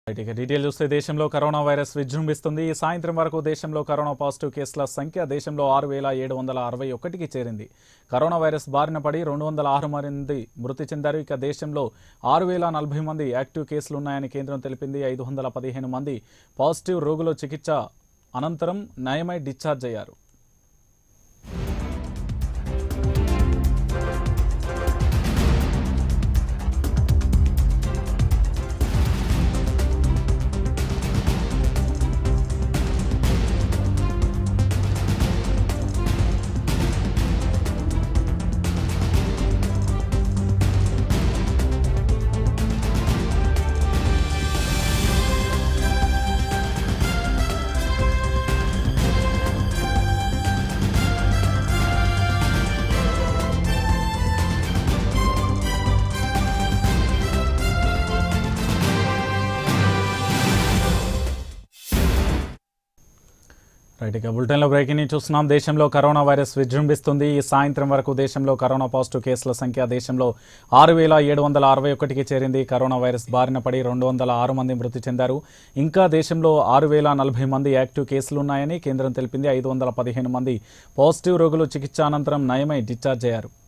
right, ఇక detail చూస్తే దేశంలో కరోనా వైరస్ విజృంభిస్తుంది ఈ సాయంత్రం వరకు దేశంలో కరోనా పాజిటివ్ కేసుల సంఖ్య దేశంలో ఆరు వేల ఏడు వందల అరవై ఒకటికి చేరింది కరోనా వైరస్ బారిన పడి రెండు వందల ఆరు మంది మృతి చెందారు ఇక దేశంలో ఆరు వేల నలభై మంది యాక్టివ్ కేసులు ఉన్నాయని కేంద్రం తెలిపింది ఐదు వందల పదిహేను మంది పాజిటివ్ రోగులు చికిత్స అనంతరం నయమై డిశ్చార్జ్ అయ్యారు రైట్ ఇక బులెటిన్లో బ్రేకింగ్ న్యూస్ చూస్తున్నాం దేశంలో కరోనా వైరస్ విజృంభిస్తుంది ఈ సాయంత్రం వరకు దేశంలో కరోనా పాజిటివ్ కేసుల సంఖ్య దేశంలో ఆరు వేల ఏడు వందల అరవై ఒకటికి చేరింది కరోనా వైరస్ బారిన పడి రెండు వందల ఆరు మంది మృతి చెందారు ఇంకా దేశంలో ఆరు వేల నలభై మంది యాక్టివ్ కేసులు ఉన్నాయని కేంద్రం తెలిపింది ఐదు వందల పదిహేను మంది పాజిటివ్ రోగులు చికిత్స అనంతరం నయమై డిశ్చార్జ్ అయ్యారు